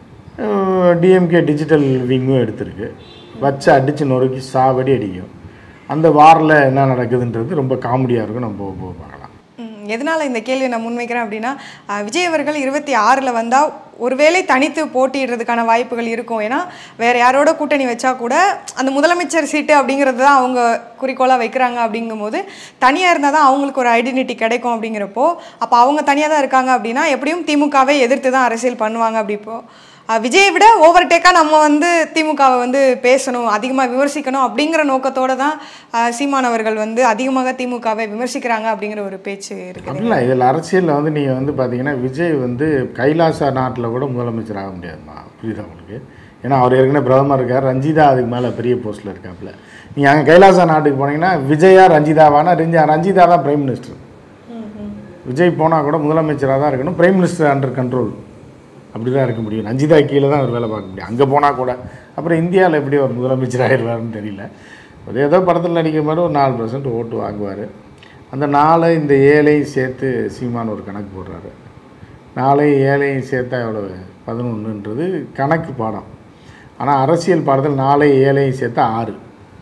டிஎம்கே டிஜிட்டல் விங்கும் எடுத்திருக்கு வச்சு அடித்து நொறுக்கி சாவடி அடிக்கும் அந்த வாரில் என்ன நடக்குதுன்றது ரொம்ப காமெடியாக இருக்கும் நம்ம போக போக பார்க்கலாம் ம், எதனால இந்த கேள்வியை நான் முன்வைக்கிறேன் அப்படின்னா அஹ், விஜய் அவர்கள் இருபத்தி ஆறில் வந்தால் ஒருவேளை தனித்து போட்டியிடுறதுக்கான வாய்ப்புகள் இருக்கும் ஏன்னா வேற யாரோட கூட்டணி வச்சா கூட அந்த முதலமைச்சர் சீட்டு அப்படிங்கிறது தான் அவங்க குறிக்கோளாக வைக்கிறாங்க அப்படிங்கும்போது தனியாக இருந்தால் தான் அவங்களுக்கு ஒரு ஐடென்டிட்டி கிடைக்கும் அப்படிங்கிறப்போ அப்போ அவங்க தனியாக தான் இருக்காங்க அப்படின்னா எப்படியும் திமுகவை எதிர்த்து தான் அரசியல் பண்ணுவாங்க அப்படிப்போ அஹ், விஜயை விட ஓவர் டேக்காக நம்ம வந்து திமுகவை வந்து பேசணும் அதிகமாக விமர்சிக்கணும் அப்படிங்கிற நோக்கத்தோட தான் அஹ், சீமான் அவர்கள் வந்து அதிகமாக திமுகவை விமர்சிக்கிறாங்க அப்படிங்கிற ஒரு பேச்சு இருக்குது அப்படிலாம் இதில் அரசியலில் வந்து நீங்கள் வந்து பார்த்தீங்கன்னா விஜய் வந்து கைலாசா நாட்டில் கூட முதலமைச்சர் ஆக முடியாதுமா புரியுதா உங்களுக்கு ஏன்னா அவர் ஏற்கனவே பிரதமர் இருக்கார் ரஞ்சிதா அதுக்கு மேலே பெரிய போஸ்ட்டில் இருக்காப்புல நீங்கள் அங்கே கைலாசா நாட்டுக்கு போனீங்கன்னா விஜயா ரஞ்சிதாவானா ரஞ்சிதா ரஞ்சிதா தான் பிரைம் மினிஸ்டர் விஜய் போனால் கூட முதலமைச்சராக தான் இருக்கணும் பிரைம் மினிஸ்டர் அண்டர் கண்ட்ரோல் அப்படி தான் இருக்க முடியும் ரஞ்சிதா கீழே தான் அவர் வேலை பார்க்க முடியும் அங்கே போனால் கூட அப்புறம் இந்தியாவில் எப்படி அவர் முதலமைச்சர் ஆயிடுவாருன்னு தெரியல ஒரு ஏதோ படத்தில் நடிக்கிற மாதிரி ஒரு நாலு பர்சன்ட் ஓட்டு வாங்குவார் அந்த நாலு இந்த ஏழையும் சேர்த்து சீமான் ஒரு கணக்கு போடுறாரு நாளையும் ஏழையும் சேர்த்தா எவ்வளவு பதினொன்றுன்றது கணக்கு பாடம் ஆனால் அரசியல் பாடத்தில் நாளை ஏழையும் சேர்த்தா ஆறு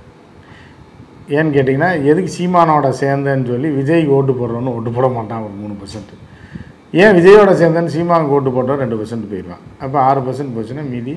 ஏன்னு கேட்டிங்கன்னா எதுக்கு சீமானோட சேர்ந்தேன்னு சொல்லி விஜய்க்கு ஓட்டு போடுறோன்னு ஓட்டு போட மாட்டான் ஒரு மூணு பர்சன்ட் ஏன் விஜயோட சேர்ந்தேன்னு சீமானுக்கு ஓட்டு போட்டோம் ரெண்டு பர்சன்ட் போயிடுவான் அப்போ ஆறு பர்சன்ட் போச்சுன்னா மீதி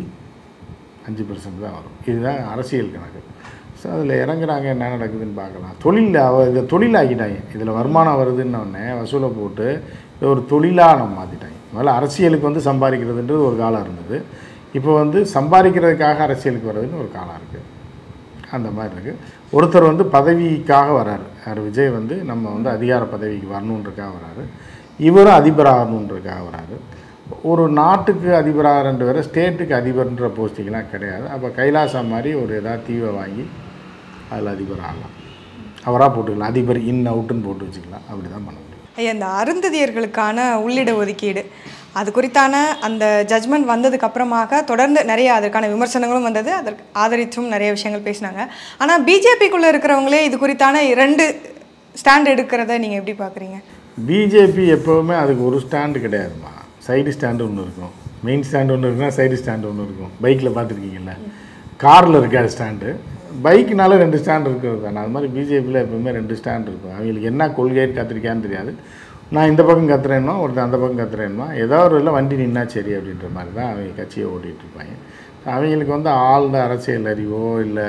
அஞ்சு பர்சன்ட் தான் வரும் இதுதான் அரசியல் கணக்கு ஸோ அதில் இறங்குறாங்க என்ன நடக்குதுன்னு பார்க்கலாம் தொழில் அவ இதை தொழிலாக்கிட்டாங்க இதில் வருமானம் வருதுன்ன உடனே வசூலை போட்டு இதை ஒரு தொழிலாக நம்ம மாற்றிட்டாங்க முதல்ல அரசியலுக்கு வந்து சம்பாதிக்கிறதுன்றது ஒரு காலம் இருந்தது இப்போ வந்து சம்பாதிக்கிறதுக்காக அரசியலுக்கு வர்றதுன்னு ஒரு காலம் இருக்குது அந்த மாதிரி இருக்குது ஒருத்தர் வந்து பதவிக்காக வராரு யார் விஜய் வந்து நம்ம வந்து அதிகார பதவிக்கு வரணுன்றக்காக வராரு இவரும் அதிபராகணுன்றக்காக வராரு ஒரு நாட்டுக்கு அதிபராக ரெண்டு பேரும் ஸ்டேட்டுக்கு அதிபர்ன்ற போஸ்டிங்லாம் கிடையாது அப்போ கைலாசா மாதிரி ஒரு ஏதாவது தீவை வாங்கி அதில் அதிபர் ஆகலாம் அவராக போட்டுக்கலாம் அதிபர் இன் அவுட்டுன்னு போட்டு வச்சுக்கலாம் அப்படி தான் பண்ண முடியும் ஐயா இந்த அருந்ததியர்களுக்கான உள்ளிட ஒதுக்கீடு அது குறித்தான அந்த ஜட்ஜ்மெண்ட் வந்ததுக்கு அப்புறமாக தொடர்ந்து நிறைய அதற்கான விமர்சனங்களும் வந்தது அதற்கு ஆதரித்தும் நிறைய விஷயங்கள் பேசினாங்க ஆனால் பிஜேபிக்குள்ளே இருக்கிறவங்களே இது குறித்தான இரண்டு ஸ்டாண்ட் எடுக்கிறத நீங்கள் எப்படி பார்க்குறீங்க பிஜேபி எப்போவுமே அதுக்கு ஒரு ஸ்டாண்டு கிடையாதுமா சைடு ஸ்டாண்டு ஒன்று இருக்கும் மெயின் ஸ்டாண்டு ஒன்று இருக்குன்னா சைடு ஸ்டாண்டு ஒன்று இருக்கும் பைக்கில் பார்த்துருக்கீங்கல்ல காரில் இருக்காது ஸ்டாண்டு பைக்குனால ரெண்டு ஸ்டாண்ட் இருக்கிறது தானே அது மாதிரி பிஜேபியில் எப்பவுமே ரெண்டு ஸ்டாண்ட் இருக்கும் அவங்களுக்கு என்ன கொள்கைன்னு கத்திரிக்கான்னு தெரியாது நான் இந்த பக்கம் கத்துறேன்னா ஒருத்தன் அந்த பக்கம் கத்துறேன்னா ஏதோ ஒரு இல்லை வண்டி நின்னா சரி அப்படின்ற மாதிரி தான் அவங்க கட்சியை ஓட்டிகிட்டு இருப்பாங்க அவங்களுக்கு வந்து ஆழ்ந்த அரசியல் அறிவோ இல்லை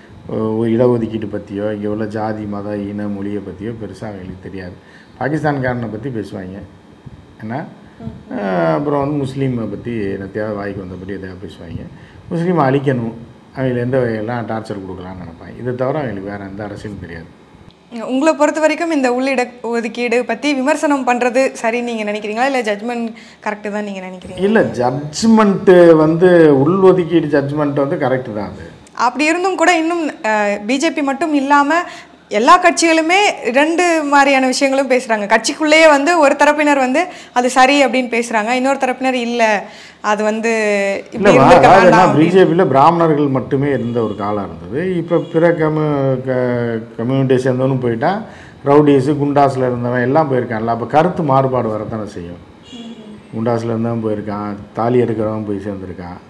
இடஒதுக்கீடு பற்றியோ இங்கே உள்ள ஜாதி மத இன மொழியை பற்றியோ பெருசாக அவங்களுக்கு தெரியாது பாகிஸ்தான்காரனை பற்றி பேசுவாங்க ஏன்னா அஹ் அப்புறம் வந்து முஸ்லீமை பற்றி என்னத்தையாவது வாய்க்கு வந்தபடி எதாவது பேசுவாங்க முஸ்லீமை அழிக்கணும் அவங்களுக்கு எந்த வகையெல்லாம் டார்ச்சர் கொடுக்கலாம்னு நினைப்பாங்க இதை தவிர அவங்களுக்கு வேறு எந்த அரசியலும் தெரியாது உங்களை பொறுத்த வரைக்கும் இந்த உள்ளிட ஒதுக்கீடு பற்றி விமர்சனம் பண்ணுறது சரின்னு நீங்கள் நினைக்கிறீங்களா இல்லை ஜட்ஜ்மெண்ட் கரெக்டு தான் நீங்கள் நினைக்கிறீங்க இல்லை ஜட்ஜ்மெண்ட்டு வந்து உள்ஒதுக்கீடு ஜட்ஜ்மெண்ட் வந்து கரெக்டு தான் அது அப்படி இருந்தும் கூட இன்னும் பிஜேபி மட்டும் இல்லாமல் எல்லா கட்சிகளுமே ரெண்டு மாதிரியான விஷயங்களும் பேசுகிறாங்க கட்சிக்குள்ளேயே வந்து ஒரு தரப்பினர் வந்து அது சரி அப்படின்னு பேசுகிறாங்க இன்னொரு தரப்பினர் இல்லை அது வந்து இப்படி இல்லைவா இருந்திருக்க அதாவது வேண்டாம் அப்படின்னு. பிஜேபியில் பிராமணர்கள் மட்டுமே இருந்த ஒரு காலம் இருந்தது இப்போ பிற கம்யூ க கம்யூனிட்டியை சேர்ந்தவனும் போயிட்டா ரவுடிஸு குண்டாஸில் இருந்தவன் எல்லாம் போயிருக்கான்ல அப்போ கருத்து மாறுபாடு வரத்தானே செய்யும் குண்டாஸில் இருந்தவன் போயிருக்கான் தாலி எடுக்கிறவன் போய் சேர்ந்துருக்கான்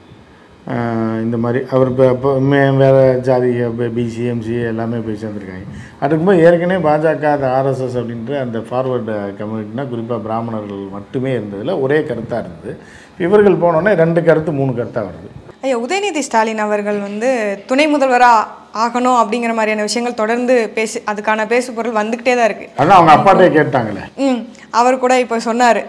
ஆஹ் இந்த மாதிரி அவர் இப்போ இப்போ வேறு ஜாதி பிசி எம்சி எல்லாமே போய் சேர்ந்துருக்காங்க அதுக்கும்போது ஏற்கனவே பாஜக அது ஆர்எஸ்எஸ் அப்படின்ற அந்த ஃபார்வர்டு கம்யூனிட்டினா குறிப்பாக பிராமணர்கள் மட்டுமே இருந்ததில் ஒரே கருத்தாக இருந்தது இவர்கள் போனோடனே ரெண்டு கருத்து மூணு கருத்தாக வருது ஐயா உதயநிதி ஸ்டாலின் அவர்கள் வந்து துணை முதல்வராக ஆகணும் அப்படிங்கிற மாதிரியான விஷயங்கள் தொடர்ந்து பேசி அதுக்கான பேசு பொருள் வந்துக்கிட்டே தான் இருக்குது அதான் அவங்க அப்பாட்டே கேட்டாங்களே ம் அவர் கூட இப்போ சொன்னார்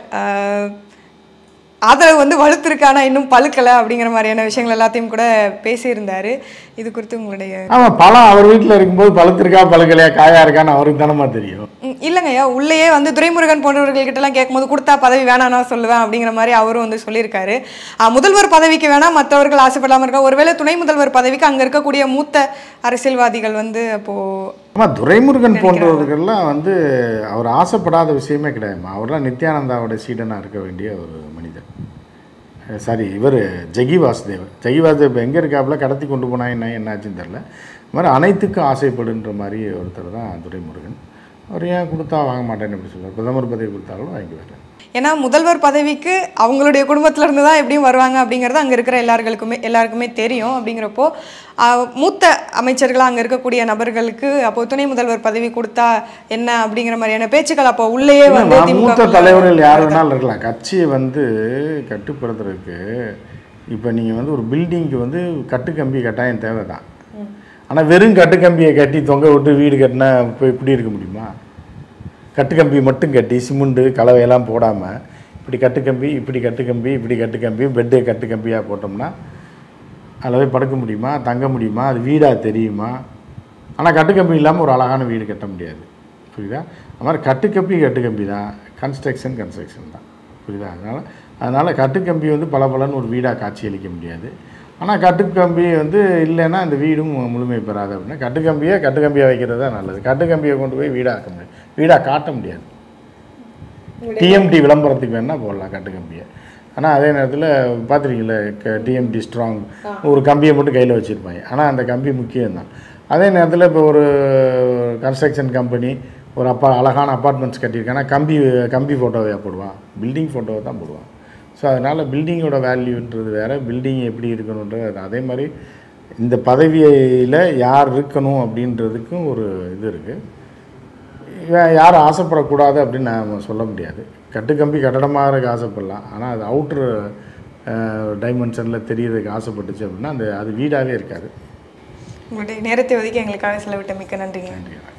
ஆதரவு வந்து வலுத்திருக்கு ஆனால் இன்னும் பழுக்கலை அப்படிங்கிற மாதிரியான விஷயங்கள் எல்லாத்தையும் கூட பேசியிருந்தார் இது குறித்து உங்களுடைய ஆமாம் பழம் அவர் வீட்டில் இருக்கும்போது பழுத்திருக்கா பழுக்கலையா காயா இருக்கான்னு அவருக்கு தானமா தெரியும் ம், இல்லைங்கய்யா உள்ளேயே வந்து துரைமுருகன் போன்றவர்கள்கிட்டலாம் கேட்கும்போது கொடுத்தா பதவி வேணாம்னா சொல்லுவேன் அப்படிங்கிற மாதிரி அவரும் வந்து சொல்லியிருக்காரு ஆ, முதல்வர் பதவிக்கு வேணாம் மற்றவர்கள் ஆசைப்படாமல் இருக்கா ஒருவேளை துணை முதல்வர் பதவிக்கு அங்கே இருக்கக்கூடிய மூத்த அரசியல்வாதிகள் வந்து அப்போது ஆமாம் துரைமுருகன் போன்றவர்கள்லாம் வந்து அவர் ஆசைப்படாத விஷயமே கிடையாதுமா அவர்லாம் நித்யானந்தாவோட சீடனாக இருக்க வேண்டிய ஒரு மனிதர் சாரி இவர் ஜெகி வாசுதேவ் ஜெகி வாசுதேவ் எங்கே இருக்காப்புல கடத்தி கொண்டு போனா என்ன என்னாச்சுன்னு தெரில இது மாதிரி அனைத்துக்கும் ஆசைப்படுன்ற மாதிரி ஒருத்தர் தான் துரைமுருகன் அவர் ஏன் கொடுத்தா வாங்க மாட்டேன்னு எப்படி சொல்லுவார் பிரதமர் பதவி கொடுத்தாலும் வாங்கிக்குவார் ஏன்னா முதல்வர் பதவிக்கு அவங்களுடைய குடும்பத்துல இருந்து தான் எப்படியும் வருவாங்க அப்படிங்கிறது அங்கே இருக்கிற எல்லாருக்குமே எல்லாருக்குமே தெரியும் அப்படிங்கிறப்போ ஆஹ், மூத்த அமைச்சர்களாக அங்கே இருக்கக்கூடிய நபர்களுக்கு அப்போ துணை முதல்வர் பதவி கொடுத்தா என்ன அப்படிங்கிற மாதிரியான பேச்சுக்கள் அப்போ உள்ளேயே வந்து இல்லைம்மா, திமுக மூத்த தலைவர்கள் யார் வேணாலும் இருக்கலாம் கட்சியை வந்து கட்டுப்படுத்துறதுக்கு இப்போ நீங்கள் வந்து ஒரு பில்டிங்க்கு வந்து கட்டுக்கம்பி கட்டாயம் தேவை தான் ஆனால் வெறும் கட்டுக்கம்பியை கட்டி தொங்க விட்டு வீடு கட்டினா இப்போ இப்படி இருக்க முடியுமா கட்டுக்கம்பி மட்டும் கட்டி சிமெண்ட்டு கலவையெல்லாம் போடாமல் இப்படி கட்டுக்கம்பி இப்படி கட்டுக்கம்பி இப்படி கட்டுக்கம்பி பெட்டு கட்டுக்கம்பியாக போட்டோம்னா அதில் போய் படுக்க முடியுமா தங்க முடியுமா அது வீடாக தெரியுமா ஆனால் கட்டுக்கம்பி இல்லாமல் ஒரு அழகான வீடு கட்ட முடியாது புரியுதா அது மாதிரி கட்டுக்கம்பி கட்டுக்கம்பி தான் கன்ஸ்ட்ரக்ஷன் கன்ஸ்ட்ரக்ஷன் தான் புரியுதா அதனால் அதனால் கட்டுக்கம்பி வந்து பல ஒரு வீடாக காட்சியளிக்க முடியாது ஆனால் கட்டுக்கம்பி வந்து இல்லைன்னா அந்த வீடும் மு- முழுமை பெறாது அப்படின்னா கட்டுக்கம்பியை கட்டுக்கம்பியாக வைக்கிறது தான் நல்லது கட்டுக்கம்பியை கொண்டு போய் வீடாக்க முடியாது வீடாக காட்ட முடியாது டிஎம்டி விளம்பரத்துக்கு வேணால் போடலாம் கட்டுக்கம்பியை ஆனால் அதே நேரத்தில் பார்த்துருக்கீங்களா டிஎம்டி ஸ்ட்ராங் ஒரு கம்பியை மட்டும் கையில் வச்சுருப்பாங்க ஆனால் அந்த கம்பி முக்கியம்தான் அதே நேரத்தில் இப்போ ஒரு கன்ஸ்ட்ரக்ஷன் கம்பெனி ஒரு அப்பா அழகான அப்பார்ட்மெண்ட்ஸ் கட்டியிருக்காங்கன்னா கம்பி கம்பி ஃபோட்டோவை போடுவான் பில்டிங் ஃபோட்டோவை தான் போடுவான் ஸோ அதனால் பில்டிங்கோட வேல்யூன்றது வேறு பில்டிங் எப்படி இருக்கணுன்றது அது. அதே மாதிரி இந்த பதவியில் யார் இருக்கணும் அப்படின்றதுக்கும் ஒரு இது இருக்குது இவன் யாரும் ஆசைப்படக்கூடாது அப்படின்னு நான் சொல்ல முடியாது கட்டுக்கம்பி கட்டடமாக ஆசைப்படலாம் ஆனால் அது அவுட்ரு டைமென்ஷனில் தெரியறதுக்கு ஆசைப்பட்டுச்சு அப்படின்னா அந்த அது வீடாகவே இருக்காது உங்களுடைய நேரத்தை ஒதுக்கி எங்களுக்காக செலவிட்ட மிக்க நன்றிங்க நன்றி